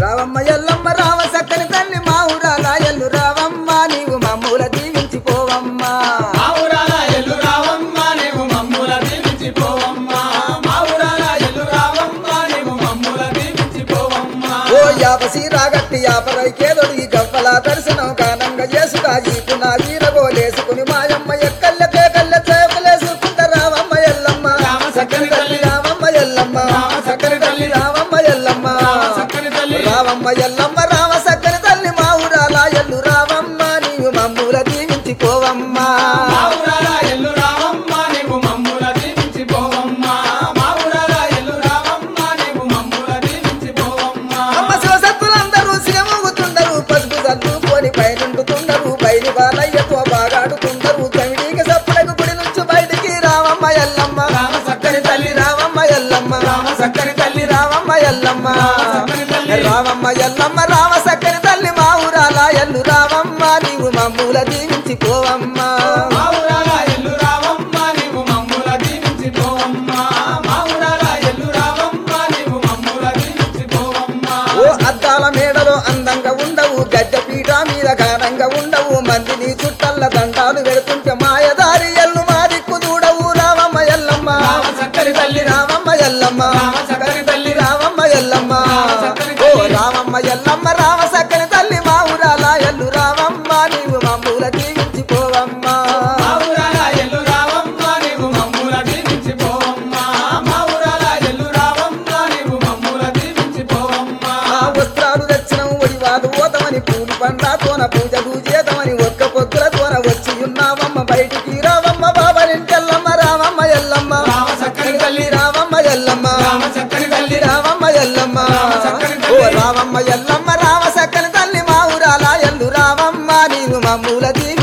రావమ్మ ఎల్లమ్మ రావ సక్కని తల్లి మా ఊరాల ఎల్లు రావమ్మ నీవు మమ్ముల దీవించిపోవమ్మా మా ఊరాల ఎల్లు రావమ్మ నీవు మమ్ముల దీవించిపోవమ్మ మా ఊరాల ఎల్లు రావమ్మ నీవు మమ్ముల దీవించిపోవమ్మ ఓ యాపసి రాగట్టి యాపరైకేదొడిగి గవ్వల దర్శనం కానంగా చేసుగా ఈపు నా వీరగోలేసుకుని మాయమ్మ ఎక్కల్లకే కళ్ళ చేపలేసుకుంట రావమ్మ ఎల్లమ్మ రామ సక్కని తల్లి రావమ్మ ఎల్లమ్మ రామ సక్కని తల్లి రావమ్మ ఎల్లమ్మ రామ సక్కని తల్లి రావమ్మ ఎల్లమ్మ రామ సక్కని తల్లి మా ఊరాల ఎల్లు రావమ్మ నీవు మమ్ముల దీవించిపోవమ్మా మా ఊరాల ఎల్లు రావమ్మ నీవు మమ్ముల దీవించిపోవమ్మ మా ఊరాల ఎల్లు రావమ్మ నీవు మమ్ముల దీవించిపోవమ్మ అమ్మ శివసత్తులందరూ శివమూగుతుండరు పసుపు చల్లుకొని పైనుండుతుండరు బయలు బాలయ్యతో బాగాడుతుండరు కమిడీకి సప్పుడకు గుడి నుంచి బయటికి రావమ్మ ఎల్లమ్మ రామ సక్కని తల్లి రావమ్మ ఎల్లమ్మ రామ సక్కని తల్లి రావమ్మ ఎల్లమ్మ సక్కని తల్లి. రావమ్మ ఎల్లమ్మ రామ సక్కని తల్లి మా ఊరాల ఎల్లు రావమ్మ నీవు మమ్ముల దీవించిపోవమ్మా మా ఊరాల ఎల్లు రావమ్మ నీవు మమ్ముల దీవించిపోవమ్మ మా ఊరాల ఎల్లు రావమ్మ నీవు మమ్ముల దీవించిపోవమ్మ ఓ అద్దాల మేడలో అందంగా ఉండవు గద్దె పీట మీద ఘనంగా ఉండవు మందిని చుట్టల్ల దండాలు పెడుతుంటే మాయదారి ఎల్లు మా దిక్కు చూడవు రావమ్మ ఎల్లమ్మ రామ సక్కని తల్లి రావమ్మ ఎల్లమ్మ రామ సక్కని తల్లి రావమ్మ ఎల్లమ్మ రామ సక్కని ఓ తల్లి. రావమ్మ ఎల్లమ్మ రామ సక్కని తల్లి మా ఊరాల ఎల్లు రావమ్మ నీవు మమ్ముల దీవించిపోవమ్మా మా ఊరాల ఎల్లు రావమ్మ నీవు మమ్ముల దీవించిపోవమ్మ మా ఊరాల ఎల్లు రావమ్మ నీవు మమ్ముల దీవించిపోవమ్మ ఆ వస్త్రాలు తెచ్చినం ఒడివాదు ఓతమని పూలు పండ్లతోన పూజలు చేతమని ఒక్క పొద్దులతోన వచ్చి ఉన్నావమ్మ బయటికి రావమ్మ బాబరింటెల్లమ్మ రావమ్మ ఎల్లమ్మ రామ సక్కని తల్లి రావమ్మ ఎల్లమ్మ రామ సక్కని తల్లి రావమ్మ ఎల్లమ్మ రామ సక్కని ఓ తల్లి. రావమ్మ ఎల్లమ్మ రామ సక్కని తల్లి మా ఊరాల ఎల్లు రావమ్మ నీవు మమ్ముల దీవి